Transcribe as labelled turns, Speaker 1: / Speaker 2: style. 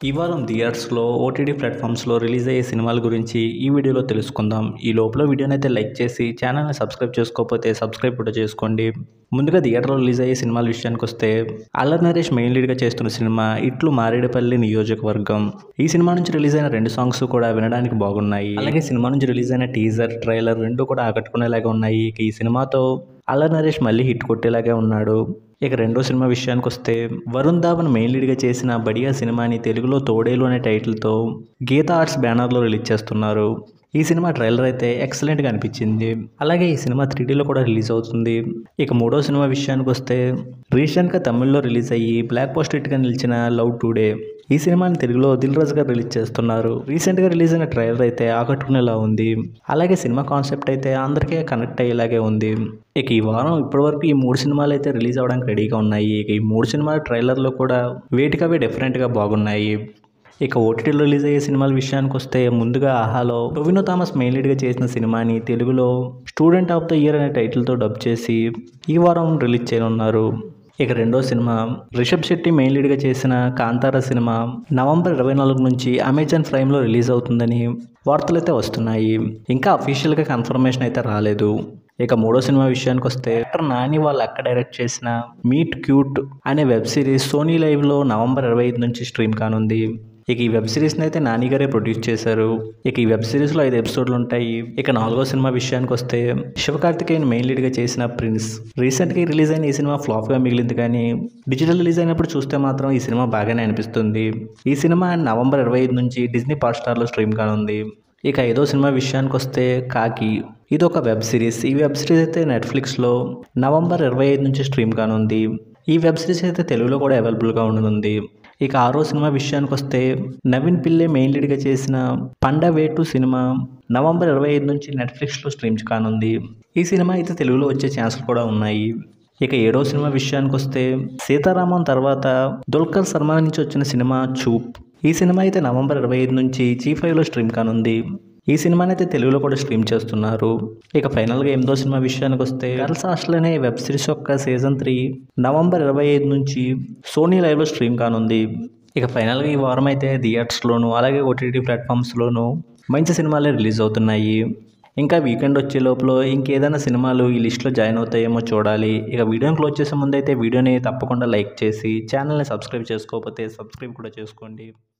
Speaker 1: ఈ వారం థియేటర్స్లో ఓటీటీ ప్లాట్ఫామ్స్లో రిలీజ్ అయ్యే సినిమాల గురించి ఈ వీడియోలో తెలుసుకుందాం ఈ లోపల వీడియోని అయితే లైక్ చేసి ఛానల్ని సబ్స్క్రైబ్ చేసుకోకపోతే సబ్స్క్రైబ్ కూడా చేసుకోండి ముందుగా థియేటర్లో రిలీజ్ అయ్యే సినిమాల విషయానికి వస్తే అల్లరి నరేష్ మెయిన్ లీడ్గా చేస్తున్న సినిమా ఇట్లు మారేడుపల్లి నియోజకవర్గం ఈ సినిమా నుంచి రిలీజ్ అయిన రెండు సాంగ్స్ కూడా వినడానికి బాగున్నాయి అలాగే సినిమా నుంచి రిలీజ్ అయిన టీజర్ ట్రైలర్ రెండు కూడా ఆకట్టుకునేలాగా ఉన్నాయి ఇక ఈ సినిమాతో అల్లరి నరేష్ మళ్ళీ హిట్ కొట్టేలాగే ఉన్నాడు ఇక రెండో సినిమా విషయానికి వస్తే వరుణ్ ధావన్ మెయిన్ లీడ్గా చేసిన బడియా సినిమాని తెలుగులో తోడేలు అనే టైటిల్తో గీతా ఆర్ట్స్ బ్యానర్లో రిలీజ్ చేస్తున్నారు ఈ సినిమా ట్రైలర్ అయితే ఎక్సలెంట్గా అనిపించింది అలాగే ఈ సినిమా త్రీడీలో కూడా రిలీజ్ అవుతుంది ఇక మూడో సినిమా విషయానికి వస్తే రీసెంట్గా తమిళ్లో రిలీజ్ అయ్యి బ్లాక్ పోస్ట్ హిట్గా నిలిచిన లవ్ టుడే ఈ సినిమాని తెలుగులో దిల్ రాజు గారు రిలీజ్ చేస్తున్నారు రీసెంట్గా రిలీజ్ అయిన ట్రైలర్ అయితే ఆకట్టుకునేలా ఉంది అలాగే సినిమా కాన్సెప్ట్ అయితే అందరికీ కనెక్ట్ అయ్యేలాగే ఉంది ఇక ఈ వారం ఇప్పటివరకు ఈ మూడు సినిమాలు అయితే రిలీజ్ అవ్వడానికి రెడీగా ఉన్నాయి ఇక ఈ మూడు సినిమాల ట్రైలర్లో కూడా వేటికవే డిఫరెంట్గా బాగున్నాయి ఇక ఓటీటీలో రిలీజ్ అయ్యే సినిమాల విషయానికి వస్తే ముందుగా ఆహాలో టొవినో థామస్ మెయిన్ లీడ్గా చేసిన సినిమాని తెలుగులో స్టూడెంట్ ఆఫ్ ద ఇయర్ అనే టైటిల్తో డబ్ చేసి ఈ వారం రిలీజ్ చేయనున్నారు ఇక రెండో సినిమా రిషబ్ శెట్టి మెయిన్ లీడ్గా చేసిన కాంతార సినిమా నవంబర్ ఇరవై నాలుగు నుంచి అమెజాన్ ప్రైమ్లో రిలీజ్ అవుతుందని వార్తలు అయితే వస్తున్నాయి ఇంకా అఫీషియల్గా కన్ఫర్మేషన్ అయితే రాలేదు ఇక మూడో సినిమా విషయానికి వస్తే డైరెక్టర్ నాని వాళ్ళు అక్క డైరెక్ట్ చేసిన మీట్ క్యూట్ అనే వెబ్ సిరీస్ సోనీ లైవ్లో నవంబర్ ఇరవై ఐదు నుంచి స్ట్రీమ్ కానుంది ఇక ఈ వెబ్ సిరీస్ని అయితే నాని గారే ప్రొడ్యూస్ చేశారు ఇక ఈ వెబ్ సిరీస్లో ఐదు ఎపిసోడ్లు ఉంటాయి ఇక నాలుగో సినిమా విషయానికి వస్తే శివకార్తికేయన్ మెయిన్ లీడ్గా చేసిన ప్రిన్స్ రీసెంట్గా రిలీజ్ అయిన ఈ సినిమా ఫ్లాప్గా మిగిలింది కానీ డిజిటల్ రిలీజ్ అయినప్పుడు చూస్తే మాత్రం ఈ సినిమా బాగానే అనిపిస్తుంది ఈ సినిమా నవంబర్ ఇరవై ఐదు నుంచి డిజ్నీ హాట్ స్టార్లో స్ట్రీమ్ కానుంది ఇక ఐదో సినిమా విషయానికి వస్తే కాకి ఇది ఒక వెబ్ సిరీస్ ఈ వెబ్ సిరీస్ అయితే నెట్ఫ్లిక్స్లో నవంబర్ ఇరవై ఐదు నుంచి స్ట్రీమ్ కానుంది ఈ వెబ్ సిరీస్ అయితే తెలుగులో కూడా అవైలబుల్గా ఉండనుంది ఇక ఆరో సినిమా విషయానికి వస్తే నవీన్ పిల్లే మెయిన్ లీడ్గా చేసిన పండ వేటు సినిమా నవంబర్ ఇరవై ఐదు నుంచి నెట్ఫ్లిక్స్లో స్ట్రీమ్ కానుంది ఈ సినిమా అయితే తెలుగులో వచ్చే ఛాన్సులు కూడా ఉన్నాయి ఇక ఏడో సినిమా విషయానికి వస్తే సీతారామం తర్వాత దుల్కర్ సల్మాన్ నుంచి వచ్చిన సినిమా చూప్ ఈ సినిమా అయితే నవంబర్ ఇరవై ఐదు నుంచి జీ ఫైవ్లో స్ట్రీమ్ కానుంది ఈ సినిమాని అయితే తెలుగులో కూడా స్ట్రీమ్ చేస్తున్నారు ఇక ఫైనల్గా ఎనిమిదో సినిమా విషయానికి వస్తే గర్ల్స్ హాస్టల్ అనే వెబ్ సిరీస్ యొక్క సీజన్ త్రీ నవంబర్ ఇరవై ఐదు నుంచి సోనీ లైవ్లో స్ట్రీమ్ కానుంది ఇక ఫైనల్గా ఈ వారం అయితే థియేటర్స్లోను అలాగే ఓటీటీ ప్లాట్ఫామ్స్లోను మంచి సినిమాలే రిలీజ్ అవుతున్నాయి ఇంకా వీకెండ్ వచ్చే లోపల ఇంకేదైనా సినిమాలు ఈ లిస్ట్లో జాయిన్ అవుతాయేమో చూడాలి ఇక వీడియోని క్లోజ్ చేసే ముందు అయితే వీడియోని తప్పకుండా లైక్ చేసి ఛానల్ని సబ్స్క్రైబ్ చేసుకోకపోతే సబ్స్క్రైబ్ కూడా చేసుకోండి